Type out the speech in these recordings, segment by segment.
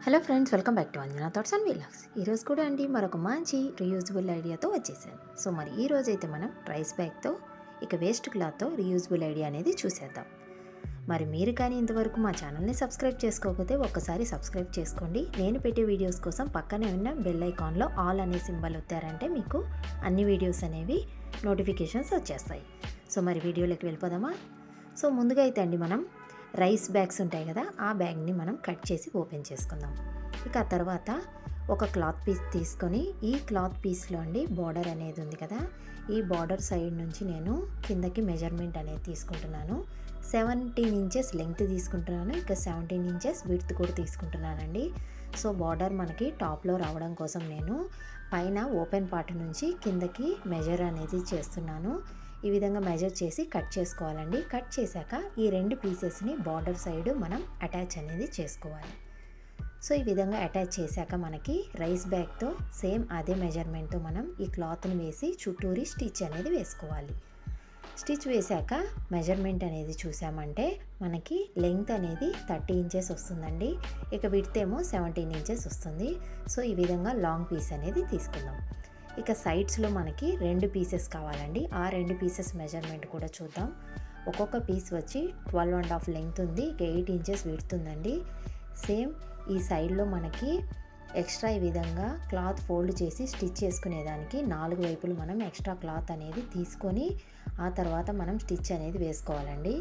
hello friends welcome back to Anjana thoughts and vlogs ఈరోజు కూడా అండి మరొక మంచి రీయూజబుల్ ఐడియాతో వచ్చేసాను సో మరి ఈ రోజు అయితే మనం రైస్ బ్యాగ్తో ఇక వేస్ట్ క్లాత్తో రీయూజబుల్ ఐడియా అనేది చూసేద్దాం మరి మీరు కానీ ఇంతవరకు మా ఛానల్ని సబ్స్క్రైబ్ చేసుకోకపోతే ఒక్కసారి సబ్స్క్రైబ్ చేసుకోండి నేను పెట్టే వీడియోస్ కోసం పక్కనే ఉన్న బెల్ ఐకాన్లో ఆల్ అనే సింబల్ వచ్చారంటే మీకు అన్ని వీడియోస్ అనేవి నోటిఫికేషన్స్ వచ్చేస్తాయి సో మరి వీడియోలోకి వెళ్ళిపోదామా సో ముందుగా అయితే అండి మనం రైస్ బ్యాగ్స్ ఉంటాయి కదా ఆ బ్యాగ్ని మనం కట్ చేసి ఓపెన్ చేసుకుందాం ఇక ఆ తర్వాత ఒక క్లాత్ పీస్ తీసుకొని ఈ క్లాత్ పీస్లో అండి బార్డర్ అనేది ఉంది కదా ఈ బార్డర్ సైడ్ నుంచి నేను కిందకి మెజర్మెంట్ అనేది తీసుకుంటున్నాను సెవెంటీన్ ఇంచెస్ లెంగ్త్ తీసుకుంటున్నాను ఇక సెవెంటీన్ ఇంచెస్ విడ్త్ కూడా తీసుకుంటున్నానండి సో బార్డర్ మనకి టాప్లో రావడం కోసం నేను పైన ఓపెన్ పార్ట్ నుంచి కిందకి మెజర్ అనేది చేస్తున్నాను ఈ విధంగా మెజర్ చేసి కట్ చేసుకోవాలండి కట్ చేశాక ఈ రెండు పీసెస్ని బార్డర్ సైడ్ మనం అటాచ్ అనేది చేసుకోవాలి సో ఈ విధంగా అటాచ్ చేశాక మనకి రైస్ బ్యాగ్తో సేమ్ అదే మెజర్మెంట్తో మనం ఈ క్లాత్ని వేసి చుట్టూరి స్టిచ్ అనేది వేసుకోవాలి స్టిచ్ వేశాక మెజర్మెంట్ అనేది చూసామంటే మనకి లెంగ్త్ అనేది థర్టీ ఇంచెస్ వస్తుందండి ఇక విడ్త్ ఏమో సెవెంటీన్ ఇంచెస్ వస్తుంది సో ఈ విధంగా లాంగ్ పీస్ అనేది తీసుకుందాం ఇక సైడ్స్లో మనకి రెండు పీసెస్ కావాలండి ఆ రెండు పీసెస్ మెజర్మెంట్ కూడా చూద్దాం ఒక్కొక్క పీస్ వచ్చి ట్వెల్వ్ అండ్ హాఫ్ లెంగ్త్ ఉంది ఇక ఎయిట్ ఇంచెస్ విడుతుందండి సేమ్ ఈ సైడ్లో మనకి ఎక్స్ట్రా ఈ విధంగా క్లాత్ ఫోల్డ్ చేసి స్టిచ్ చేసుకునేదానికి నాలుగు వైపులు మనం ఎక్స్ట్రా క్లాత్ అనేది తీసుకొని ఆ తర్వాత మనం స్టిచ్ అనేది వేసుకోవాలండి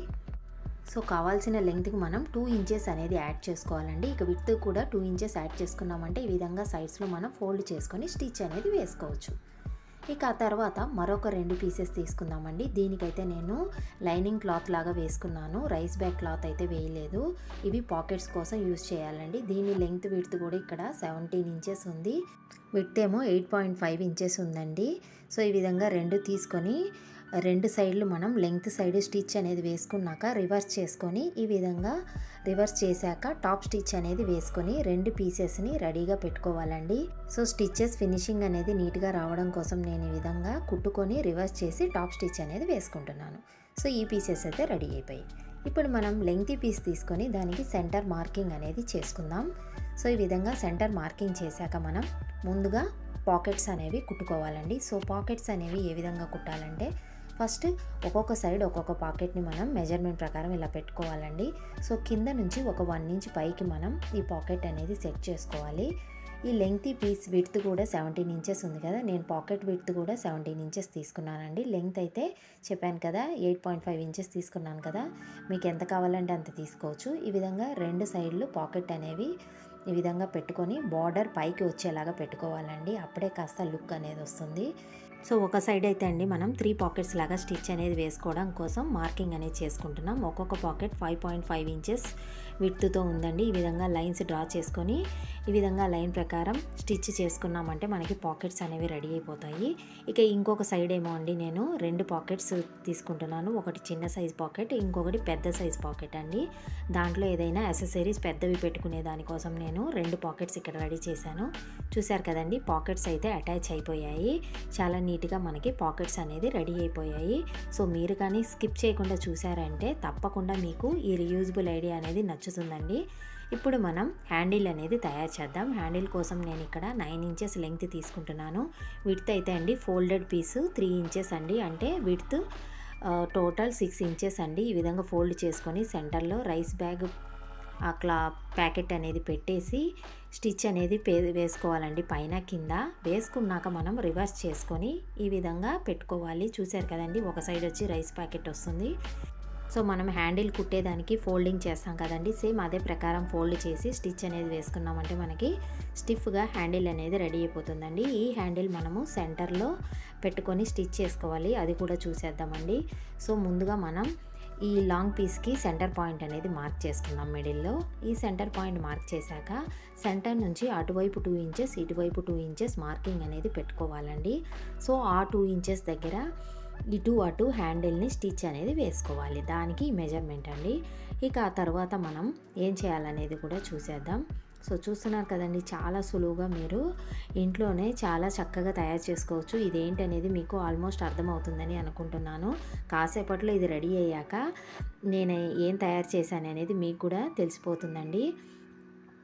సో కావాల్సిన లెంగ్త్కి మనం టూ ఇంచెస్ అనేది యాడ్ చేసుకోవాలండి ఇక విత్ కూడా టూ ఇంచెస్ యాడ్ చేసుకున్నామంటే ఈ విధంగా సైడ్స్లో మనం ఫోల్డ్ చేసుకొని స్టిచ్ అనేది వేసుకోవచ్చు ఇక ఆ తర్వాత మరొక రెండు పీసెస్ తీసుకుందామండి దీనికైతే నేను లైనింగ్ క్లాత్ లాగా వేసుకున్నాను రైస్ బ్యాగ్ క్లాత్ అయితే వేయలేదు ఇవి పాకెట్స్ కోసం యూజ్ చేయాలండి దీని లెంగ్త్ విడ్త్ కూడా ఇక్కడ సెవెంటీన్ ఇంచెస్ ఉంది విడ్త్ ఏమో ఎయిట్ పాయింట్ ఫైవ్ ఇంచెస్ ఉందండి సో ఈ విధంగా రెండు తీసుకొని రెండు సైడ్లు మనం లెంగ్త్ సైడ్ స్టిచ్ అనేది వేసుకున్నాక రివర్స్ చేసుకొని ఈ విధంగా రివర్స్ చేశాక టాప్ స్టిచ్ అనేది వేసుకొని రెండు పీసెస్ని రెడీగా పెట్టుకోవాలండి సో స్టిచ్చెస్ ఫినిషింగ్ అనేది నీట్గా రావడం కోసం నేను ఈ విధంగా కుట్టుకొని రివర్స్ చేసి టాప్ స్టిచ్ అనేది వేసుకుంటున్నాను సో ఈ పీసెస్ అయితే రెడీ అయిపోయాయి ఇప్పుడు మనం లెంగ్తీ పీస్ తీసుకొని దానికి సెంటర్ మార్కింగ్ అనేది చేసుకుందాం సో ఈ విధంగా సెంటర్ మార్కింగ్ చేశాక మనం ముందుగా పాకెట్స్ అనేవి కుట్టుకోవాలండి సో పాకెట్స్ అనేవి ఏ విధంగా కుట్టాలంటే ఫస్ట్ ఒక్కొక్క సైడ్ ఒక్కొక్క పాకెట్ని మనం మెజర్మెంట్ ప్రకారం ఇలా పెట్టుకోవాలండి సో కింద నుంచి ఒక వన్ ఇంచ్ పైకి మనం ఈ పాకెట్ అనేది సెట్ చేసుకోవాలి ఈ లెంగ్త్ పీస్ విడ్త్ కూడా సెవెంటీన్ ఇంచెస్ ఉంది కదా నేను పాకెట్ విడ్త్ కూడా సెవెంటీన్ ఇంచెస్ తీసుకున్నానండి లెంగ్త్ అయితే చెప్పాను కదా ఎయిట్ పాయింట్ ఫైవ్ ఇంచెస్ తీసుకున్నాను కదా మీకు ఎంత కావాలంటే అంత తీసుకోవచ్చు ఈ విధంగా రెండు సైడ్లు పాకెట్ అనేవి ఈ విధంగా పెట్టుకొని బార్డర్ పైకి వచ్చేలాగా పెట్టుకోవాలండి అప్పుడే కాస్త లుక్ అనేది వస్తుంది సో ఒక సైడ్ అయితే అండి మనం త్రీ పాకెట్స్ లాగా స్టిచ్ అనేది వేసుకోవడం కోసం మార్కింగ్ అనేది చేసుకుంటున్నాం ఒక్కొక్క pocket five point five inches విడ్త్తో ఉందండి ఈ విధంగా లైన్స్ డ్రా చేసుకొని ఈ విధంగా లైన్ ప్రకారం స్టిచ్ చేసుకున్నామంటే మనకి పాకెట్స్ అనేవి రెడీ అయిపోతాయి ఇక ఇంకొక సైడ్ ఏమో అండి నేను రెండు పాకెట్స్ తీసుకుంటున్నాను ఒకటి చిన్న సైజ్ పాకెట్ ఇంకొకటి పెద్ద సైజ్ పాకెట్ అండి దాంట్లో ఏదైనా అసెసరీస్ పెద్దవి పెట్టుకునే దానికోసం నేను రెండు పాకెట్స్ ఇక్కడ రెడీ చేశాను చూశారు కదండి పాకెట్స్ అయితే అటాచ్ అయిపోయాయి చాలా నీట్గా మనకి పాకెట్స్ అనేది రెడీ అయిపోయాయి సో మీరు కానీ స్కిప్ చేయకుండా చూసారంటే తప్పకుండా మీకు ఈ రీయూజబుల్ ఐడియా అనేది నచ్చుతుందండి ఇప్పుడు మనం హ్యాండిల్ అనేది తయారు చేద్దాం హ్యాండిల్ కోసం నేను ఇక్కడ నైన్ ఇంచెస్ లెంగ్త్ తీసుకుంటున్నాను విడ్త్ అయితే అండి ఫోల్డెడ్ పీసు త్రీ ఇంచెస్ అండి అంటే విడ్త్ టోటల్ సిక్స్ ఇంచెస్ అండి ఈ విధంగా ఫోల్డ్ చేసుకొని సెంటర్లో రైస్ బ్యాగ్ ఆ క్లా ప్యాకెట్ అనేది పెట్టేసి స్టిచ్ అనేది పే వేసుకోవాలండి పైన కింద వేసుకున్నాక మనం రివర్స్ చేసుకొని ఈ విధంగా పెట్టుకోవాలి చూసారు కదండి ఒక సైడ్ వచ్చి రైస్ ప్యాకెట్ వస్తుంది సో మనం హ్యాండిల్ కుట్టేదానికి ఫోల్డింగ్ చేస్తాం కదండి సేమ్ అదే ప్రకారం ఫోల్డ్ చేసి స్టిచ్ అనేది వేసుకున్నామంటే మనకి స్టిఫ్గా హ్యాండిల్ అనేది రెడీ అయిపోతుందండి ఈ హ్యాండిల్ మనము సెంటర్లో పెట్టుకొని స్టిచ్ చేసుకోవాలి అది కూడా చూసేద్దామండి సో ముందుగా మనం ఈ లాంగ్ పీస్కి సెంటర్ పాయింట్ అనేది మార్క్ చేసుకున్నాం మిడిల్లో ఈ సెంటర్ పాయింట్ మార్క్ చేశాక సెంటర్ నుంచి అటువైపు టూ ఇంచెస్ ఇటువైపు టూ ఇంచెస్ మార్కింగ్ అనేది పెట్టుకోవాలండి సో ఆ టూ ఇంచెస్ దగ్గర ఇటు అటు హ్యాండిల్ని స్టిచ్ అనేది వేసుకోవాలి దానికి మెజర్మెంట్ అండి ఇక ఆ తర్వాత మనం ఏం చేయాలనేది కూడా చూసేద్దాం సో చూస్తున్నారు కదండి చాలా సులువుగా మీరు ఇంట్లోనే చాలా చక్కగా తయారు చేసుకోవచ్చు ఇదేంటనేది మీకు ఆల్మోస్ట్ అర్థమవుతుందని అనుకుంటున్నాను కాసేపట్లో ఇది రెడీ అయ్యాక నేను ఏం తయారు చేశాను అనేది మీకు కూడా తెలిసిపోతుందండి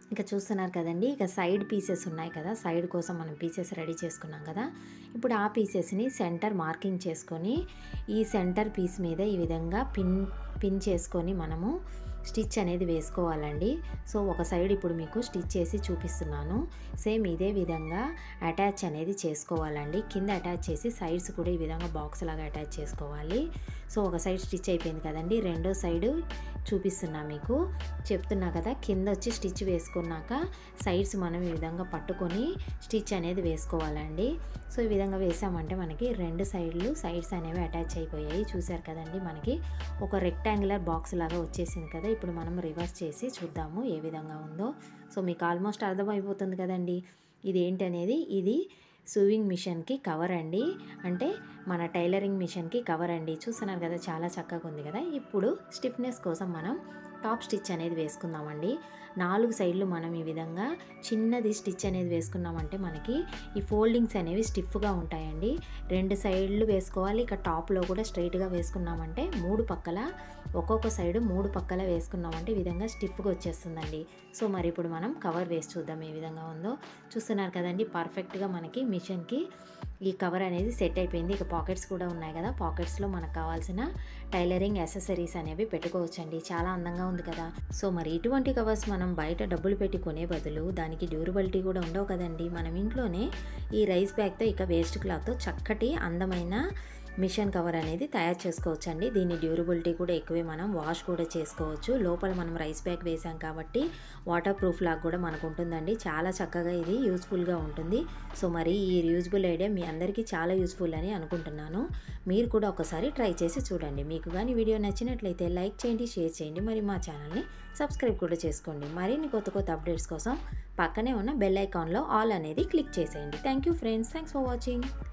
ఇక చూస్తున్నారు కదండి ఇక సైడ్ పీసెస్ ఉన్నాయి కదా సైడ్ కోసం మనం పీసెస్ రెడీ చేసుకున్నాం కదా ఇప్పుడు ఆ పీసెస్ని సెంటర్ మార్కింగ్ చేసుకొని ఈ సెంటర్ పీస్ మీద ఈ విధంగా పిన్ పిన్ చేసుకొని మనము స్టిచ్ అనేది వేసుకోవాలండి సో ఒక సైడ్ ఇప్పుడు మీకు స్టిచ్ చేసి చూపిస్తున్నాను సేమ్ ఇదే విధంగా అటాచ్ అనేది చేసుకోవాలండి కింద అటాచ్ చేసి సైడ్స్ కూడా ఈ విధంగా బాక్స్ లాగా అటాచ్ చేసుకోవాలి సో ఒక సైడ్ స్టిచ్ అయిపోయింది కదండి రెండో సైడ్ చూపిస్తున్నా మీకు చెప్తున్నా కదా కింద వచ్చి స్టిచ్ వేసుకున్నాక సైడ్స్ మనం ఈ విధంగా పట్టుకొని స్టిచ్ అనేది వేసుకోవాలండి సో ఈ విధంగా వేసామంటే మనకి రెండు సైడ్లు సైడ్స్ అనేవి అటాచ్ అయిపోయాయి చూసారు కదండి మనకి ఒక రెక్టాంగులర్ బాక్స్ లాగా వచ్చేసింది కదా ఇప్పుడు మనం రివర్స్ చేసి చూద్దాము ఏ విధంగా ఉందో సో మీకు ఆల్మోస్ట్ అర్థమైపోతుంది కదండి ఇది ఏంటనేది ఇది సూవింగ్ మిషన్కి కవర్ అండి అంటే మన టైలరింగ్ మిషన్కి కవర్ అండి చూస్తున్నారు కదా చాలా చక్కగా ఉంది కదా ఇప్పుడు స్టిఫ్నెస్ కోసం మనం టాప్ స్టిచ్ అనేది వేసుకుందామండి నాలుగు సైడ్లు మనం ఈ విధంగా చిన్నది స్టిచ్ అనేది వేసుకున్నామంటే మనకి ఈ ఫోల్డింగ్స్ అనేవి స్టిఫ్గా ఉంటాయండి రెండు సైడ్లు వేసుకోవాలి ఇక టాప్లో కూడా స్ట్రైట్గా వేసుకున్నామంటే మూడు పక్కల ఒక్కొక్క సైడ్ మూడు పక్కల వేసుకున్నామంటే ఈ విధంగా స్టిఫ్గా వచ్చేస్తుందండి సో మరి ఇప్పుడు మనం కవర్ వేసి చూద్దాం ఏ విధంగా ఉందో చూస్తున్నారు కదండి పర్ఫెక్ట్గా మనకి మిషన్కి ఈ కవర్ అనేది సెట్ అయిపోయింది ఇక పాకెట్స్ కూడా ఉన్నాయి కదా పాకెట్స్లో మనకు కావాల్సిన టైలరింగ్ యాక్సెసరీస్ అనేవి పెట్టుకోవచ్చండి చాలా అందంగా ఉంది కదా సో మరి ఇటువంటి కవర్స్ మనం బయట డబ్బులు పెట్టి కొనే బదులు దానికి డ్యూరబిలిటీ కూడా ఉండవు కదండి మనం ఇంట్లోనే ఈ రైస్ బ్యాగ్తో ఇక వేస్ట్ క్లాత్తో చక్కటి అందమైన మిషన్ కవర్ అనేది తయారు చేసుకోవచ్చు అండి దీని డ్యూరబిలిటీ కూడా ఎక్కువే మనం వాష్ కూడా చేసుకోవచ్చు లోపల మనం రైస్ బ్యాగ్ వేసాం కాబట్టి వాటర్ ప్రూఫ్ లాగా కూడా మనకు ఉంటుందండి చాలా చక్కగా ఇది యూస్ఫుల్గా ఉంటుంది సో మరి ఈ రీయూజబుల్ ఐడియా మీ అందరికీ చాలా యూస్ఫుల్ అని అనుకుంటున్నాను మీరు కూడా ఒకసారి ట్రై చేసి చూడండి మీకు కానీ వీడియో నచ్చినట్లయితే లైక్ చేయండి షేర్ చేయండి మరి మా ఛానల్ని సబ్స్క్రైబ్ కూడా చేసుకోండి మరిన్ని కొత్త కొత్త అప్డేట్స్ కోసం పక్కనే ఉన్న బెల్ ఐకాన్లో ఆల్ అనేది క్లిక్ చేసేయండి thank you friends thanks for watching